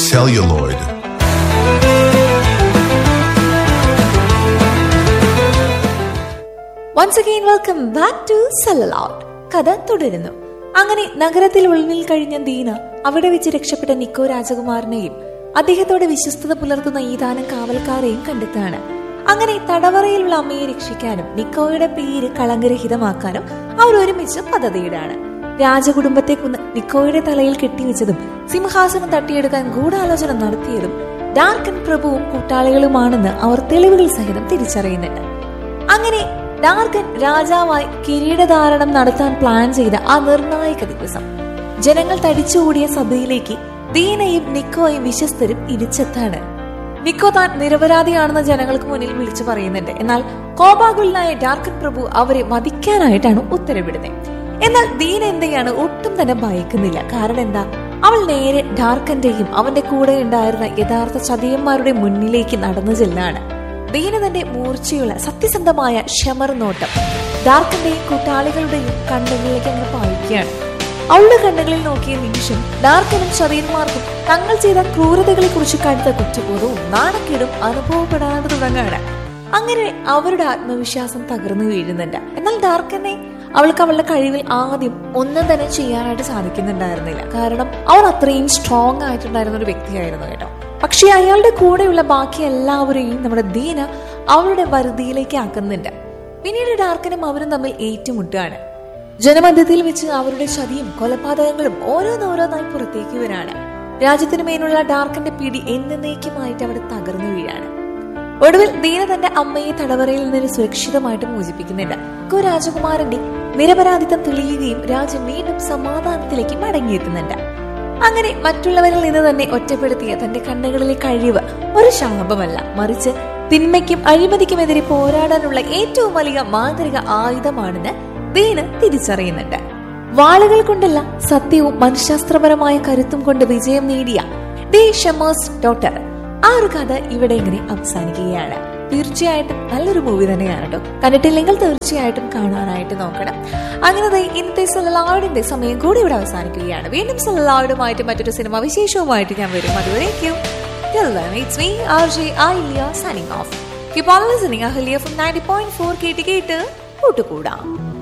celluloid. Once again welcome back to celluloid കഥ തുടരുന്നു അങ്ങനെ നഗരത്തിൽ ഉൾവിൽ കഴിഞ്ഞ ദീന അവിടെ വെച്ച് രക്ഷപ്പെട്ട നിക്കോ രാജകുമാരനെയും അദ്ദേഹത്തോട് വിശ്വസ്തത പുലർത്തുന്ന ഈതാനം കാവൽക്കാരെയും കണ്ടെത്താണ് അങ്ങനെ തടവറയിലുള്ള അമ്മയെ രക്ഷിക്കാനും നിക്കോയുടെ പേര് കളങ്കരഹിതമാക്കാനും അവർ ഒരുമിച്ച് പദ്ധതിയിടാണ് രാജകുടുംബത്തെ കുന്ന് നിക്കോയുടെ തലയിൽ കെട്ടിവെച്ചതും സിംഹാസനം തട്ടിയെടുക്കാൻ ഗൂഢാലോചന നടത്തിയതും ഡാർക്കൻ പ്രഭുവും കൂട്ടാളികളുമാണെന്ന് അവർ തെളിവുകൾ സഹിതം തിരിച്ചറിയുന്നുണ്ട് അങ്ങനെ ഡാർക്കൻ രാജാവായി കിരീടധാരണം നടത്താൻ പ്ലാൻ ചെയ്ത ആ നിർണായക ദിവസം ജനങ്ങൾ തടിച്ചുകൂടിയ സഭയിലേക്ക് ദീനയും നിക്കോയും വിശ്വസ്തരും ഇടിച്ചെത്താണ് നിക്കോ താൻ നിരപരാധിയാണെന്ന് ജനങ്ങൾക്ക് മുന്നിൽ വിളിച്ചു പറയുന്നുണ്ട് എന്നാൽ കോപാകുലനായ ഡാർക്കൻ പ്രഭു അവരെ വധിക്കാനായിട്ടാണ് ഉത്തരവിടുന്നത് എന്നാൽ ദീന എന്തെയാണ് ഒട്ടും തന്നെ ഭയക്കുന്നില്ല കാരണം എന്താ അവൾ നേരെ ഡാർക്കന്റെയും അവന്റെ കൂടെ ഉണ്ടായിരുന്ന യഥാർത്ഥ ചതിയന്മാരുടെ മുന്നിലേക്ക് നടന്നു ചെല്ലാണ് ദീന തന്റെ മൂർച്ചയുള്ള സത്യസന്ധമായ ഷമർ നോട്ടം ഡാർക്കന്റെയും കൂട്ടാളികളുടെയും കണ്ണുകളിലേക്ക് അങ്ങ് പായിക്കുകയാണ് അവളുടെ കണ്ണുകളിൽ നോക്കിയ നിമിഷം ഡാർക്കനും ചതിയന്മാർക്കും തങ്ങൾ ചെയ്ത ക്രൂരതകളെ കുറിച്ച് കടുത്ത കുറ്റബോധവും നാണക്കേടും അനുഭവപ്പെടാതെ തുടങ്ങാണ് അങ്ങനെ അവരുടെ ആത്മവിശ്വാസം തകർന്നു വീഴുന്നുണ്ട് എന്നാൽ ഡാർക്കനെ അവൾക്ക് അവളുടെ കഴിവിൽ ആദ്യം ഒന്നും തന്നെ ചെയ്യാനായിട്ട് സാധിക്കുന്നുണ്ടായിരുന്നില്ല കാരണം അവൾ അത്രയും സ്ട്രോങ് ആയിട്ടുണ്ടായിരുന്ന ഒരു വ്യക്തിയായിരുന്നു കേട്ടോ പക്ഷെ അയാളുടെ കൂടെയുള്ള ബാക്കി എല്ലാവരെയും നമ്മുടെ ദീന അവളുടെ വരുതിയിലേക്ക് ആക്കുന്നുണ്ട് പിന്നീട് ഡാർക്കനും അവരും തമ്മിൽ ഏറ്റുമുട്ടുകയാണ് ജനമധ്യത്തിൽ വെച്ച് അവരുടെ ചതിയും കൊലപാതകങ്ങളും ഓരോന്നോരോന്നായി പുറത്തേക്ക് വരാണ് രാജ്യത്തിനു മേലുള്ള ഡാർക്കന്റെ പിടി എന്നേക്കുമായിട്ട് അവിടെ തകർന്നു വീഴാണ് ഒടുവിൽ ദീന തന്റെ അമ്മയെ തടവറയിൽ നിന്ന് സുരക്ഷിതമായിട്ട് മോചിപ്പിക്കുന്നുണ്ട് കോ രാജകുമാരന്റെ നിരപരാധിത്വം തെളിയുകയും രാജ്യം വീണ്ടും സമാധാനത്തിലേക്ക് മടങ്ങിയെത്തുന്നുണ്ട് അങ്ങനെ മറ്റുള്ളവരിൽ നിന്ന് തന്നെ ഒറ്റപ്പെടുത്തിയ തന്റെ കണ്ണുകളിലെ കഴിവ് ഒരു ശാപമല്ല മറിച്ച് തിന്മയ്ക്കും അഴിമതിക്കുമെതിരെ പോരാടാനുള്ള ഏറ്റവും വലിയ മാന്ത്രിക ആയുധമാണെന്ന് ദീന തിരിച്ചറിയുന്നുണ്ട് വാളുകൾ കൊണ്ടല്ല സത്യവും മനഃശാസ്ത്രപരമായ കരുത്തും കൊണ്ട് വിജയം നേടിയ ഡി ഷമേഴ്സ് ഡോട്ടർ ആ ഒരു കഥ ഇവിടെ ഇങ്ങനെ അവസാനിക്കുകയാണ് തീർച്ചയായിട്ടും നല്ലൊരു മൂവി തന്നെയാണ് കേട്ടോ കണ്ടിട്ടില്ലെങ്കിൽ തീർച്ചയായിട്ടും കാണാനായിട്ട് നോക്കണം അങ്ങനെ ദേ ഇന്നത്തെ സലലാവിഡിന്റെ സമയം കൂടി ഇവിടെ അവസാനിക്കുകയാണ് വീണ്ടും സലലാവിഡുമായിട്ട് മറ്റൊരു സിനിമ വിശേഷവുമായിട്ട് ഞാൻ വരും അതുവരേക്കും Till then, it's me, RJ Ahilia, signing off. Keep on listening, Ahilia from 90.4 കേട്ട് കേട്ട് കൂട്ടുകൂടാം